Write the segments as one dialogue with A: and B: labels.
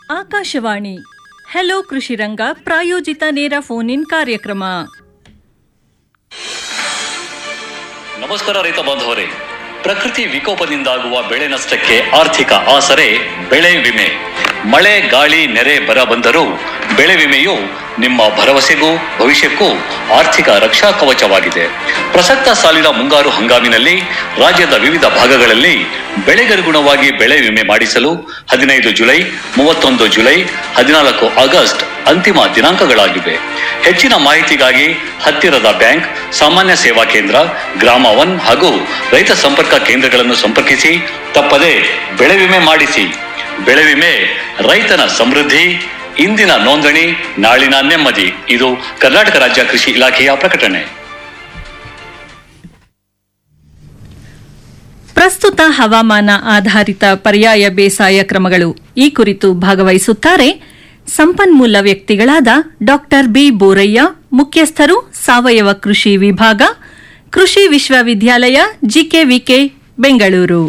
A: Akashvani hello ಕೃಷಿರಂಗ ಪ್ರಾಯೋಜಿತ ನೇರ phone in ಕಾರ್ಯಕ್ರಮ
B: ನಮಸ್ಕಾರ ರೈತ ಬಾಂಧವರೇ ಪ್ರಕೃತಿ ವಿಕೋಪದಿಂದಾಗುವ ಬೆಳೆ ನಷ್ಟಕ್ಕೆ ಆರ್ಥಿಕ ಆಸರೆ ಬೆಳೆ ವಿಮೆ ಮಳೆ ಗಾಳಿ ನೆರೆ ಬರ ಬಂದರೂ ಬೆಳೆ ವಿಮೆಯು ನಿಮ್ಮ ಭರವಸೆಗೂ ಭವಿಷ್ಯಕ್ಕೂ ಆರ್ಥಿಕ ರಕ್ಷಾ ಕವಚವಾಗಿದೆ ಪ್ರಸಕ್ತ ಸಾಲಿನ ಮುಂಗಾರು ಹಂಗಾಮಿನಲ್ಲಿ ರಾಜ್ಯದ ವಿವಿಧ ಭಾಗಗಳಲ್ಲಿ ಬೆಳೆಗನುಗುಣವಾಗಿ ಬೆಳೆ ವಿಮೆ ಮಾಡಿಸಲು ಹದಿನೈದು ಜುಲೈ ಮೂವತ್ತೊಂದು ಜುಲೈ ಹದಿನಾಲ್ಕು ಆಗಸ್ಟ್ ಅಂತಿಮ ದಿನಾಂಕಗಳಾಗಿವೆ ಹೆಚ್ಚಿನ ಮಾಹಿತಿಗಾಗಿ ಹತ್ತಿರದ ಬ್ಯಾಂಕ್ ಸಾಮಾನ್ಯ ಸೇವಾ ಕೇಂದ್ರ ಗ್ರಾಮ ಒನ್ ಹಾಗೂ ರೈತ ಸಂಪರ್ಕ ಕೇಂದ್ರಗಳನ್ನು ಸಂಪರ್ಕಿಸಿ ತಪ್ಪದೆ ಬೆಳೆ ವಿಮೆ ಮಾಡಿಸಿ ಬೆಳೆ ವಿಮೆ ರೈತನ ಸಮೃದ್ಧಿ ಇಂದಿನ ನೋಂದಣಿ ನಾಳಿನ ನೆಮ್ಮದಿ ಇದು ಕರ್ನಾಟಕ ರಾಜ್ಯ ಕೃಷಿ ಇಲಾಖೆಯ ಪ್ರಕಟಣೆ
A: ಪ್ರಸ್ತುತ ಹವಾಮಾನ ಆಧಾರಿತ ಪರ್ಯಾಯ ಬೇಸಾಯ ಕ್ರಮಗಳು ಈ ಕುರಿತು ಭಾಗವಹಿಸುತ್ತಾರೆ ಸಂಪನ್ಮೂಲ ವ್ಯಕ್ತಿಗಳಾದ ಡಾಕ್ಟರ್ ಬಿ ಬೋರಯ್ಯ ಮುಖ್ಯಸ್ಥರು ಸಾವಯವ ಕೃಷಿ ವಿಭಾಗ ಕೃಷಿ ವಿಶ್ವವಿದ್ಯಾಲಯ ಜಿಕೆವಿಕೆ ಬೆಂಗಳೂರು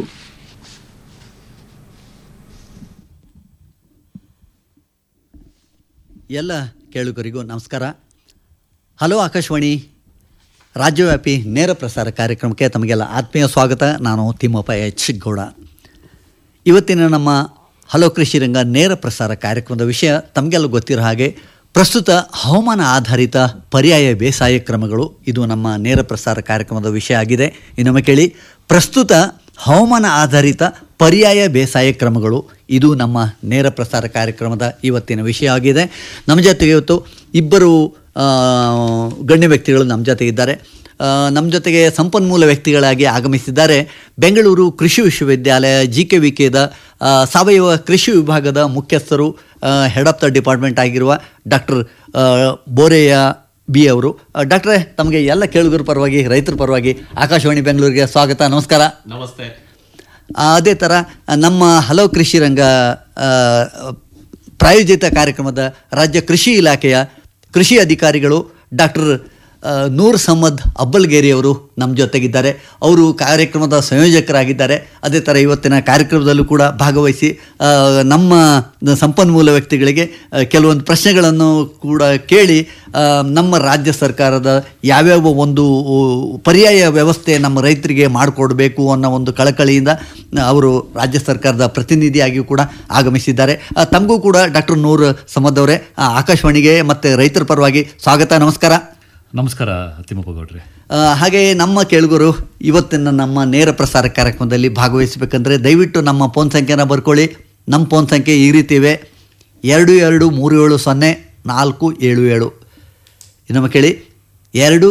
C: ಎಲ್ಲ ಕೇಳುಗರಿಗೂ ನಮಸ್ಕಾರ ಹಲೋ ಆಕಾಶವಾಣಿ ರಾಜ್ಯವ್ಯಾಪಿ ನೇರ ಪ್ರಸಾರ ಕಾರ್ಯಕ್ರಮಕ್ಕೆ ತಮಗೆಲ್ಲ ಆತ್ಮೀಯ ಸ್ವಾಗತ ನಾನು ತಿಮ್ಮಪ್ಪ ಎಚ್ ಗೌಡ ಇವತ್ತಿನ ನಮ್ಮ ಹಲೋ ಕೃಷಿ ರಂಗ ನೇರ ಪ್ರಸಾರ ಕಾರ್ಯಕ್ರಮದ ವಿಷಯ ತಮಗೆಲ್ಲ ಗೊತ್ತಿರೋ ಹಾಗೆ ಪ್ರಸ್ತುತ ಹವಾಮಾನ ಆಧಾರಿತ ಪರ್ಯಾಯ ಬೇಸಾಯ ಕ್ರಮಗಳು ಇದು ನಮ್ಮ ನೇರ ಪ್ರಸಾರ ಕಾರ್ಯಕ್ರಮದ ವಿಷಯ ಆಗಿದೆ ಇನ್ನೊಮ್ಮೆ ಕೇಳಿ ಪ್ರಸ್ತುತ ಹವಾಮಾನ ಆಧಾರಿತ ಪರ್ಯಾಯ ಬೇಸಾಯ ಕ್ರಮಗಳು ಇದು ನಮ್ಮ ನೇರ ಪ್ರಸಾರ ಕಾರ್ಯಕ್ರಮದ ಇವತ್ತಿನ ವಿಷಯ ಆಗಿದೆ ನಮ್ಮ ಜೊತೆಗೆ ಇವತ್ತು ಇಬ್ಬರು ಆ, ಗಣ್ಯ ವ್ಯಕ್ತಿಗಳು ನಮ್ಮ ಜೊತೆ ಇದ್ದಾರೆ ಆ, ನಮ್ಮ ಜೊತೆಗೆ ಸಂಪನ್ಮೂಲ ವ್ಯಕ್ತಿಗಳಾಗಿ ಆಗಮಿಸಿದ್ದಾರೆ ಬೆಂಗಳೂರು ಕೃಷಿ ವಿಶ್ವವಿದ್ಯಾಲಯ ಜಿ ಕೆ ವಿ ಕೆದ ಸಾವಯವ ಕೃಷಿ ವಿಭಾಗದ ಮುಖ್ಯಸ್ಥರು ಹೆಡ್ ಆಫ್ ದ ಡಿಪಾರ್ಟ್ಮೆಂಟ್ ಆಗಿರುವ ಡಾಕ್ಟರ್ ಬೋರೆಯ ಬಿ ಅವರು ಆ, ಡಾಕ್ಟ್ರೇ ತಮಗೆ ಎಲ್ಲ ಕೇಳುಗರ ಪರವಾಗಿ ರೈತರ ಪರವಾಗಿ ಆಕಾಶವಾಣಿ ಬೆಂಗಳೂರಿಗೆ ಸ್ವಾಗತ ನಮಸ್ಕಾರ
D: ನಮಸ್ತೆ
C: ಆ, ಅದೇ ಥರ ನಮ್ಮ ಹಲವು ಕೃಷಿ ರಂಗ ಆ, ಪ್ರಾಯೋಜಿತ ಕಾರ್ಯಕ್ರಮದ ರಾಜ್ಯ ಕೃಷಿ ಇಲಾಖೆಯ ಕೃಷಿ ಅಧಿಕಾರಿಗಳು ಡಾಕ್ಟರ್ ನೂರ್ ಸಮ್ಮದ್ ಅಬ್ಬಲ್ಗೇರಿ ಅವರು ನಮ್ಮ ಜೊತೆಗಿದ್ದಾರೆ ಅವರು ಕಾರ್ಯಕ್ರಮದ ಸಂಯೋಜಕರಾಗಿದ್ದಾರೆ ಅದೇ ಥರ ಇವತ್ತಿನ ಕಾರ್ಯಕ್ರಮದಲ್ಲೂ ಕೂಡ ಭಾಗವಹಿಸಿ ಆ, ನಮ್ಮ ಸಂಪನ್ಮೂಲ ವ್ಯಕ್ತಿಗಳಿಗೆ ಆ, ಕೆಲವೊಂದು ಪ್ರಶ್ನೆಗಳನ್ನು ಕೂಡ ಕೇಳಿ ಆ, ನಮ್ಮ ರಾಜ್ಯ ಸರ್ಕಾರದ ಯಾವ್ಯಾವ ಒಂದು ಪರ್ಯಾಯ ವ್ಯವಸ್ಥೆ ನಮ್ಮ ರೈತರಿಗೆ ಮಾಡಿಕೊಡ್ಬೇಕು ಅನ್ನೋ ಒಂದು ಕಳಕಳಿಯಿಂದ ಅವರು ರಾಜ್ಯ ಸರ್ಕಾರದ ಪ್ರತಿನಿಧಿಯಾಗಿಯೂ ಕೂಡ ಆಗಮಿಸಿದ್ದಾರೆ ಆ, ತಮಗೂ ಕೂಡ ಡಾಕ್ಟರ್ ನೂರ್ ಸಮದ್ ಅವರೇ ಆ, ಆಕಾಶವಾಣಿಗೆ ಮತ್ತು ರೈತರ ಪರವಾಗಿ ಸ್ವಾಗತ ನಮಸ್ಕಾರ
D: ನಮಸ್ಕಾರ ತಿಮ್ಮಪ್ಪ ಗೌಡ್ರೆ
C: ಆ, ಹಾಗೆ ನಮ್ಮ ಕೇಳುಗರು ಇವತ್ತಿನ ನಮ್ಮ ನೇರ ಪ್ರಸಾರ ಕಾರ್ಯಕ್ರಮದಲ್ಲಿ ಭಾಗವಹಿಸಬೇಕಂದ್ರೆ ದಯವಿಟ್ಟು ನಮ್ಮ ಫೋನ್ ಸಂಖ್ಯೆನ ಬರ್ಕೊಳ್ಳಿ ನಮ್ಮ ಫೋನ್ ಸಂಖ್ಯೆ ಈ ರೀತಿ ಇವೆ ಎರಡು ಎರಡು ಮೂರು ಏಳು ಸೊನ್ನೆ ನಾಲ್ಕು ಏಳು ಏಳು ಇನ್ನೊಮ್ಮೆ ಕೇಳಿ ಎರಡು